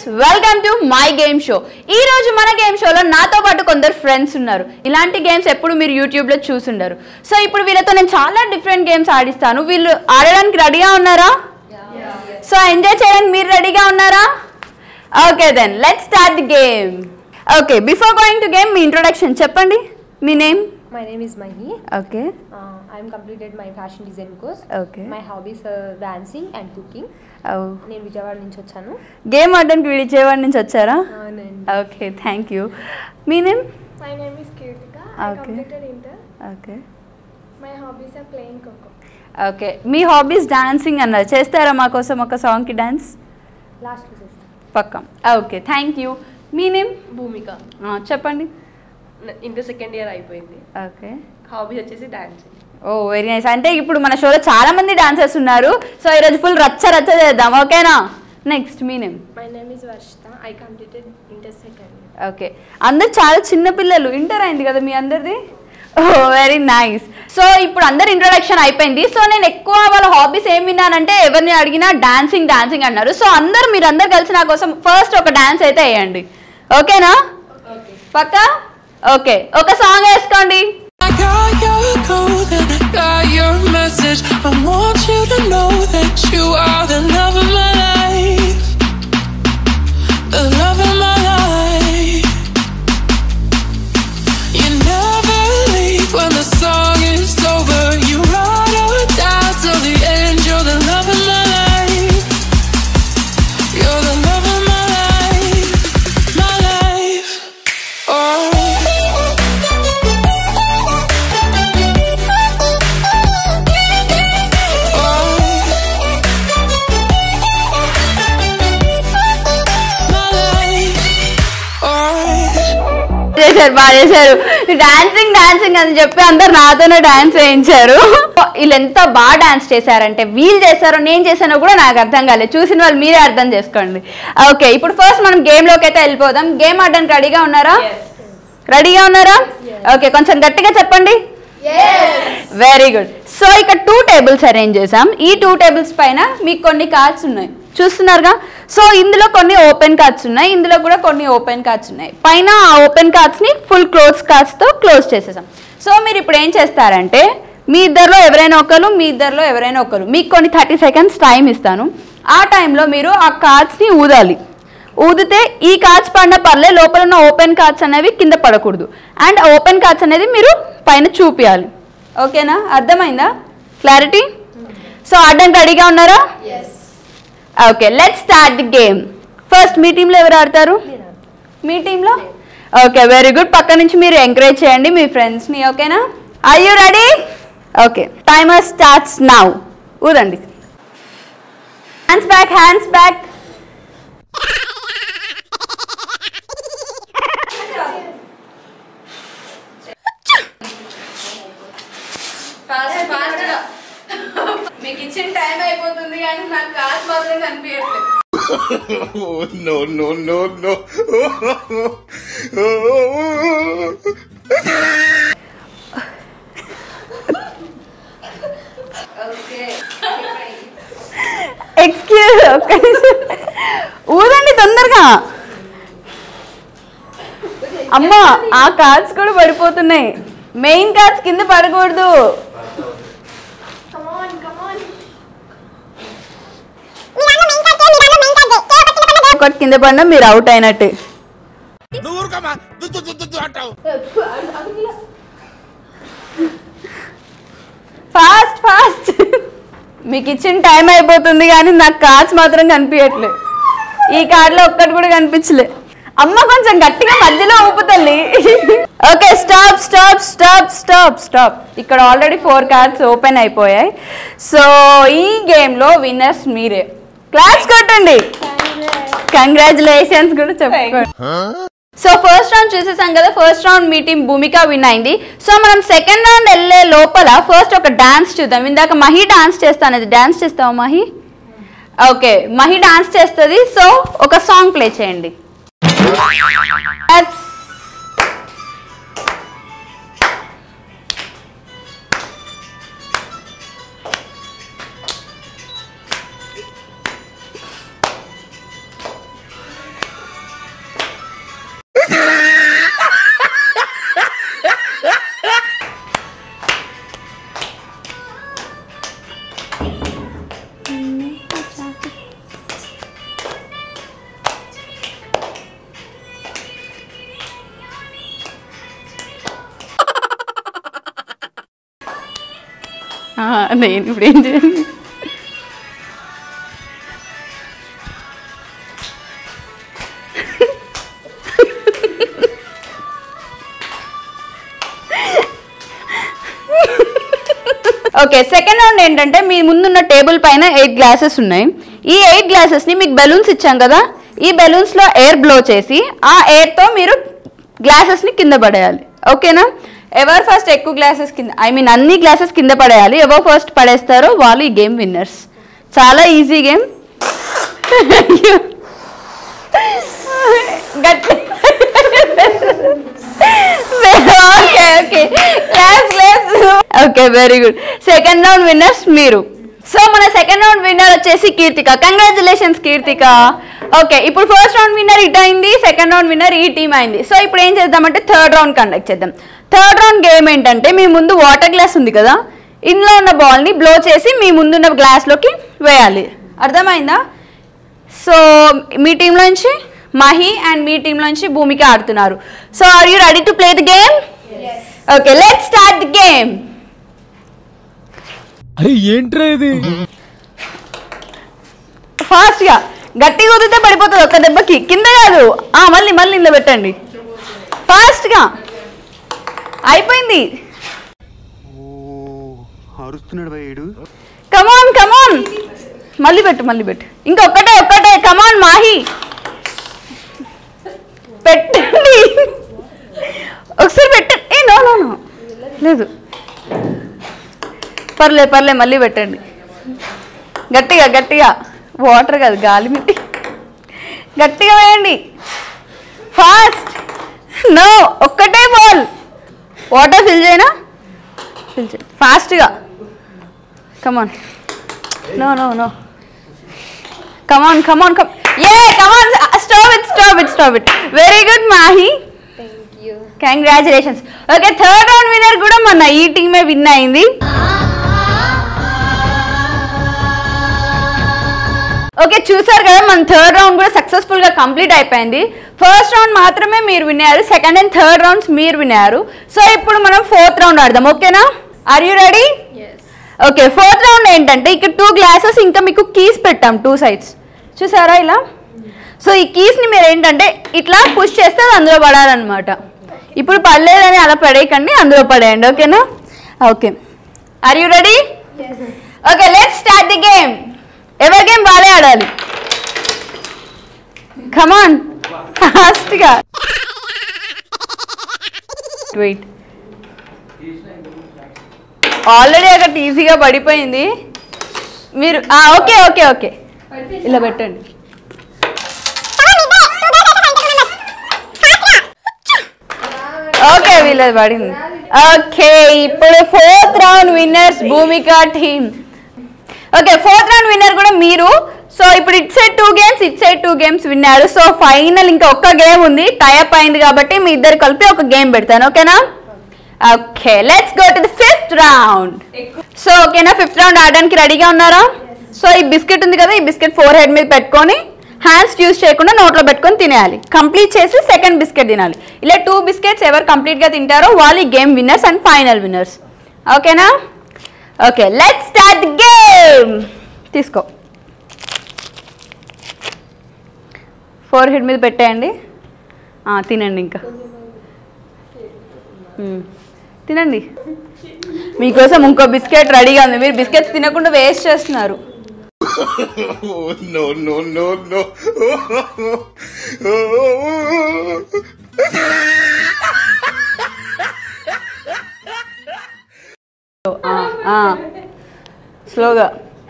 Welcome to my game show ఈ రోజు మన గేమ్ షోలో నాతో పాటు కొందరు ఫ్రెండ్స్ ఉన్నారు ఇలాంటి గేమ్స్ ఎప్పుడు మీరు యూట్యూబ్లో చూసుండరు సో ఇప్పుడు వీళ్ళతో నేను చాలా డిఫరెంట్ గేమ్స్ ఆడిస్తాను వీళ్ళు ఆడడానికి రెడీగా ఉన్నారా సో ఎంజాయ్ చేయడానికి మీరు రెడీగా ఉన్నారా okay then let start the game okay before going to game మీ ఇంట్రొడక్షన్ చెప్పండి మీ name My name is Mahi. Okay Uh, I'm completed my fashion design course. Okay. My hobbies are dancing and cooking. నేను విజయవాడ నుంచి వచ్చాను game ఆడడానికి విజయవాడ నుంచి వచ్చారా అవునండి ఓకే థ్యాంక్ యూ మీ name My name is Kirtika. I Okay. completed inter. Okay My hobbies are playing Coco. Okay మీ hobbies dancing అన్నారు చేస్తారా మా కోసం ఒక సాంగ్కి డాన్స్ లాస్ట్ చేస్తాను పక్కం ఓకే థ్యాంక్ యూ మీ నేమ్ భూమిక చెప్పండి ఇంటర్ సెకండ్ ఇయర్ అయిపోయింది ఓకే హాబీ వచ్చేసి డాన్సింగ్ ఓ వెరీ నైస్ అంటే ఇప్పుడు మన షోలో చాలా మంది డాన్సర్స్ ఉన్నారు సో ఈరోజు ఫుల్ రచ్చ రచ్చ చేద్దాం ఓకేనా నెక్స్ట్ మీ name My name is Varshita. I completed inter second year. Okay అందరు చాలా చిన్న పిల్లలు ఇంటర్ అయింది కదా మీ అందరిది ఓ వెరీ నైస్ సో ఇప్పుడు అందరు ఇంట్రొడక్షన్ అయిపోయింది సో నేను ఎక్కువ వాళ్ళ హాబీస్ ఏం విన్నానంటే ఎవరిని అడిగినా డాన్సింగ్ డాన్సింగ్ అన్నారు సో అందరు మీరు అందరు కలిసి నా కోసం ఫస్ట్ ఒక డాన్స్ అయితే వేయండి ఓకేనా పక్క ఓకే ఒక సాంగ్ వేసుకోండి I got your code and I got your message. I want you to know that you are the love of my life. The love of my life. You never leave when the song is over. You ride or die till the end. You're the love of my life. You're the love of my life. My life. చేశారు బాగా చేశారు dancing dancing అని చెప్పి అందరు నాతోనే dance వేయించారు వీళ్ళు ఎంత బాగా డాన్స్ చేశారంటే వీళ్ళు చేశారో నేను చేశానో కూడా నాకు అర్థం కాలేదు చూసిన వాళ్ళు మీరే అర్థం చేసుకోండి ఓకే ఇప్పుడు ఫస్ట్ మనం గేమ్ లోకి అయితే వెళ్ళిపోదాం గేమ్ ఆడడానికి రెడీగా ఉన్నారా రెడీగా ఉన్నారా ఓకే కొంచెం గట్టిగా చెప్పండి వెరీ గుడ్ సో ఇక్కడ టూ టేబుల్స్ అరేంజ్ చేసాం ఈ టూ టేబుల్స్ పైన మీకు కొన్ని కార్డ్స్ ఉన్నాయి చూస్తున్నారుగా సో ఇందులో కొన్ని ఓపెన్ కార్డ్స్ ఉన్నాయి ఇందులో కూడా కొన్ని ఓపెన్ కార్డ్స్ ఉన్నాయి పైన ఆ ఓపెన్ కార్డ్స్ని ఫుల్ క్లోజ్ కార్డ్స్తో క్లోజ్ చేసేసాం సో మీరు ఇప్పుడు ఏం చేస్తారంటే మీ ఇద్దరిలో ఎవరైనా ఒకరు మీ ఇద్దరిలో ఎవరైనా ఒకరు మీకు కొన్ని థర్టీ సెకండ్స్ టైం ఇస్తాను ఆ టైంలో మీరు ఆ కార్డ్స్ని ఊదాలి ఊదితే ఈ కార్డ్స్ పడిన పర్లే లోపల ఉన్న ఓపెన్ కార్డ్స్ అనేవి కింద పడకూడదు అండ్ ఓపెన్ కార్డ్స్ అనేది మీరు పైన చూపించాలి ఓకేనా అర్థమైందా క్లారిటీ సో ఆడడానికి రెడీగా ఉన్నారా okay let start the game first మీ టీంలో ఎవరు ఆడతారు మీ టీంలో ఓకే వెరీ గుడ్ పక్క నుంచి మీరు ఎంకరేజ్ చేయండి మీ ఫ్రెండ్స్ని ఓకేనా I you ready okay timer starts now ఊదండి హ్యాండ్స్ బ్యాక్ హ్యాండ్స్ బ్యాక్ మీకు ఇచ్చిన టైం అయిపోతుంది కానీ నాకు కాదు మాత్రం కనిపించట్లేదు Oh no no no no! Excuse ఒక్క నిమిషం. ఊదండి తొందరగా అమ్మా ఆ కార్డ్స్ కూడా పడిపోతున్నాయి మెయిన్ కార్డ్స్ కింద పడకూడదు Come on, come on. ఒకటి కింద పడినా మీరు అవుట్ అయినట్టే నువ్వు ఊరుకోమా దుద్దు దుద్దు దుద్దు అంటావు ఫాస్ట్ ఫాస్ట్ మీకు ఇచ్చిన టైం అయిపోతుంది కానీ నాకు కార్డ్స్ మాత్రం కనిపించట్లేదు ఈ కార్డులో ఒక్కటి కూడా కనిపించలే అమ్మ కొంచెం గట్టిగా మధ్యలో ఊపుతల్లి okay stop stop stop stop stop ఇక్కడ ఆల్రెడీ ఫోర్ కార్డ్స్ ఓపెన్ అయిపోయాయి సో ఈ గేమ్లో విన్నర్స్ మీరే క్లాస్ కొట్టండి కంగ్రాచులేషన్స్ కూడా చెప్పుకోండి సో ఫస్ట్ రౌండ్ చూసేసాం కదా ఫస్ట్ రౌండ్ మీ టీం భూమిక విన్ అయింది సో మనం సెకండ్ రౌండ్ వెళ్ళే లోపల ఫస్ట్ ఒక డాన్స్ చూద్దాం ఇందాక మహి డాన్స్ చేస్తాను డాన్స్ చేస్తావా మహి ఓకే మహి డాన్స్ చేస్తుంది సో ఒక సాంగ్ ప్లే చేయండి That's- ఆ, నేను ఇప్పుడు ఏం చేయాలి ఓకే సెకండ్ రౌండ్ ఏంటంటే మీ ముందున్న టేబుల్ పైన ఎయిట్ గ్లాసెస్ ఉన్నాయి ఈ ఎయిట్ గ్లాసెస్ని మీకు బెలూన్స్ ఇచ్చాం కదా ఈ బెలూన్స్లో ఎయిర్ బ్లో చేసి ఆ ఎయిర్తో మీరు గ్లాసెస్ని కింద పడేయాలి ఓకేనా ఎవరు ఫస్ట్ ఎక్కువ గ్లాసెస్ కింద ఐ మీన్ అన్ని గ్లాసెస్ కింద పడేయాలి ఎవరు ఫస్ట్ పడేస్తారో వాళ్ళు ఈ గేమ్ విన్నర్స్ చాలా ఈజీ గేమ్ గట్టి okay okay class class okay very good second round winners మీరు సో మన సెకండ్ రౌండ్ విన్నర్ వచ్చేసి కీర్తిక కంగ్రాచులేషన్స్ కీర్తిక ఓకే ఇప్పుడు ఫస్ట్ రౌండ్ విన్నర్ ఇట్ అయింది సెకండ్ రౌండ్ విన్నర్ ఈ టీమ్ అయింది సో ఇప్పుడు ఏం చేద్దామంటే థర్డ్ రౌండ్ కండక్ట్ చేద్దాం థర్డ్ రౌండ్ గేమ్ ఏంటంటే మీ ముందు వాటర్ గ్లాస్ ఉంది కదా ఇందులో ఉన్న బాల్ని బ్లో చేసి మీ ముందున్న గ్లాస్లోకి వేయాలి అర్థమైందా సో మీ టీంలోంచి మహి అండ్ మీ టీంలోంచి భూమిక ఆడుతున్నారు so are you ready to play the game okay let start the game అరే ఏంట్రా ఇది ఫాస్ట్ గా గట్టిగా కుదిరితే పడిపోతుంది ఒక్క దెబ్బకి కింద కాదు ఆ మళ్ళీ మళ్ళీ ఇందులో పెట్టండి ఫాస్ట్ గా అయిపోయింది అరుస్తున్నాడు భయ్యుడు కమాన్ కమాన్ మళ్ళీ పెట్టు మళ్ళీ పెట్టు ఇంకా ఒక్కటే ఒక్కటే కమాన్ మాహి పెట్టండి ఒకసారి పెట్టండి ఏ నో నో నో లేదు పర్లే పర్లే మళ్ళీ పెట్టండి గట్టిగా గట్టిగా వాటర్ కాదు గాలి మిట్టి గట్టిగా వేయండి ఫాస్ట్ నో ఒక్కటే బాల్ వాటర్ ఫిల్ చేయనా ఫిల్ చేయి ఫాస్ట్గా come on no no no come on come on come ఏ come on stop it stop it stop it very good Mahi thank you congratulations okay third round winner కూడా మన ఈ టీమే విన్ అయింది ఓకే చూసారు కదా మన థర్డ్ రౌండ్ కూడా సక్సెస్ఫుల్ గా కంప్లీట్ అయిపోయింది ఫస్ట్ రౌండ్ మాత్రమే మీరు విన్నారు సెకండ్ అండ్ థర్డ్ రౌండ్స్ మీరు విన్నారు సో ఇప్పుడు మనం ఫోర్త్ రౌండ్ ఆడదాం ఓకేనా are you ready okay fourth round ఏంటంటే ఇక్కడ టూ గ్లాసెస్ ఇంకా మీకు కీస్ పెట్టాం టూ సైడ్స్ చూసారా ఇలా సో ఈ కీస్ని మీరు ఏంటంటే ఇట్లా పుష్ చేస్తే అది అందులో పడాలన్నమాట ఇప్పుడు పడలేదని అలా పడేయకండి అందులో పడేయండి ఓకేనా okay are you ready okay let start the game ఎవరి గేమ్ వాళ్ళే ఆడాలి కమాన్ ఫాస్ట్గా వెయిట్ ఆల్రెడీ అక్కడ ఈజీగా పడిపోయింది మీరు ఆ, ఓకే ఓకే ఓకే ఇలా పెట్టండి ఓకే వీళ్ళది పడింది ఓకే ఇప్పుడు fourth round winners Bhoomika team okay fourth round winner కూడా మీరు సో ఇప్పుడు it side two games it side two games విన్నారు సో ఫైనల్ ఇంకా ఒక్క గేమ్ ఉంది టైప్ అయింది కాబట్టి మీ ఇద్దరు కలిపి ఒక గేమ్ పెడతాను ఓకేనా okay let's go to the fifth round so ఓకేనా ఫిఫ్త్ రౌండ్ ఆడడానికి రెడీగా ఉన్నారా సో ఈ బిస్కెట్ ఉంది కదా ఈ బిస్కెట్ ఫోర్ హెడ్ మీద పెట్టుకొని హ్యాండ్స్ యూస్ చేయకుండా నోట్లో పెట్టుకొని తినేయాలి కంప్లీట్ చేసి సెకండ్ బిస్కెట్ తినాలి ఇలా టూ బిస్కెట్స్ ఎవరు కంప్లీట్గా తింటారో వాళ్ళు ఈ game winners and final winners ఓకేనా okay let start the game తీసుకో ఫోర్ హెడ్ మీద పెట్టేయండి ఆ, తినండి ఇంకా మ్మ్. తినండి మీకోసం ఇంకో బిస్కెట్ రెడీగా ఉంది మీరు బిస్కెట్స్ తినకుండా వేస్ట్ చేస్తున్నారు Oh, no, no, no, no. స్లోగా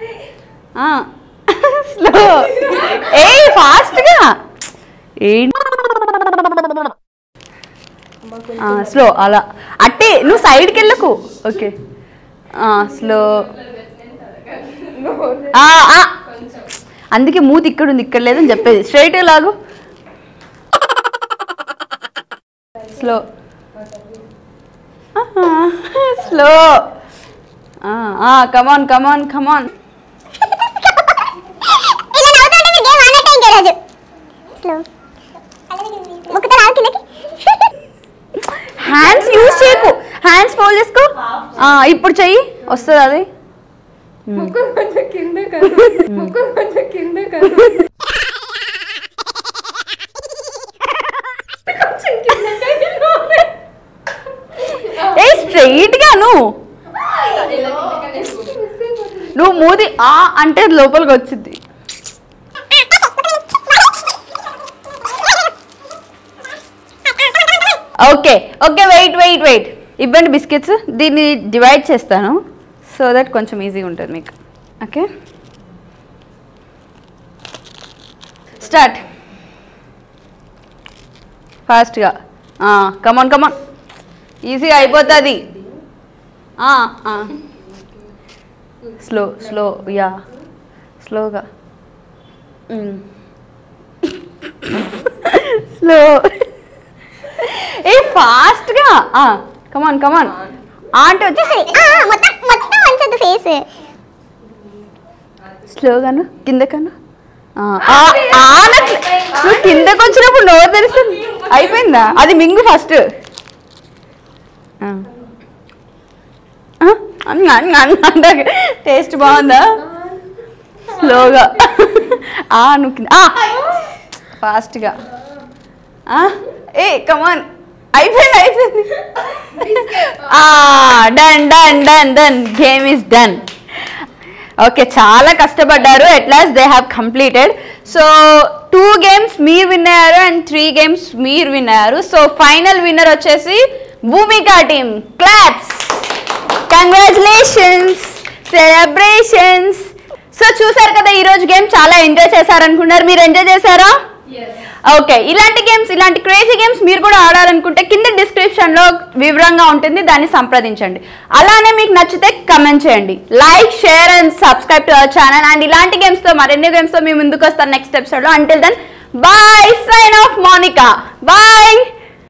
స్లో ఏ ఫాస్ట్గా ఏంటి స్లో అలా అట్టే నువ్వు సైడ్కి వెళ్ళకు ఓకే స్లో అందుకే మూతి ఇక్కడ ఉంది ఇక్కడ లేదని చెప్పేది స్ట్రైట్ లాగు slow slow come on come on come on hands use చేయకు హ్యాండ్స్ ఫోల్డ్ చేసుకో ఆ, ఇప్పుడు చెయ్యి వస్తుంది అది ముక్కు కొంచెం కింద కదా ముక్కు కొంచెం కింద కదా కొంచెం కింద ఏ స్ట్రైట్ గా నువ్వు నువ్వు మూది ఆ అంటే లోపలికి వచ్చింది okay okay wait wait wait ఇవ్వండి బిస్కెట్స్ దీన్ని డివైడ్ చేస్తాను సో దట్ కొంచెం ఈజీగా ఉంటుంది మీకు ఓకే స్టార్ట్ ఫాస్ట్గా కమాన్ కమాన్ ఈజీగా అయిపోతుంది స్లో స్లో యా స్లోగా స్లో ఏ ఫాస్ట్గా కమాన్ కమాన్ అంటే వచ్చేసి మొత్తం మొత్తం వంచదు ఫేస్ స్లోగాను కిందకను ఆ, ఆ, ఆనట్లే. నువ్వు కిందకు వచ్చినప్పుడు నోరు తెలుస్తుంది అయిపోయిందా అది మింగు ఫస్ట్ టేస్ట్ బాగుందా స్లోగా ఆ నువ్వు కింద ఫాస్ట్గా ఏ కమాన్ అయిపోయింది అయిపోయింది done done done done game is done okay చాలా కష్టపడ్డారు at last they have completed so two games మీరు విన్ అయ్యారు అండ్ త్రీ గేమ్స్ మీరు విన్ అయ్యారు సో ఫైనల్ విన్నర్ వచ్చేసి Bhoomika team claps congratulations celebrations so చూసారు కదా ఈరోజు గేమ్ చాలా ఎంజాయ్ చేశారనుకున్నారు మీరు ఎంజాయ్ చేశారా ఓకే ఇలాంటి గేమ్స్ ఇలాంటి క్రేజీ గేమ్స్ మీరు కూడా ఆడాలనుకుంటే కింద డిస్క్రిప్షన్లో వివరంగా ఉంటుంది దాన్ని సంప్రదించండి అలానే మీకు నచ్చితే కమెంట్ చేయండి like share and subscribe to our channel and ఇలాంటి గేమ్స్తో మరిన్ని గేమ్స్తో మేము ముందుకు వస్తాను నెక్స్ట్ ఎపిసోడ్లో until then bye sign off Monica bye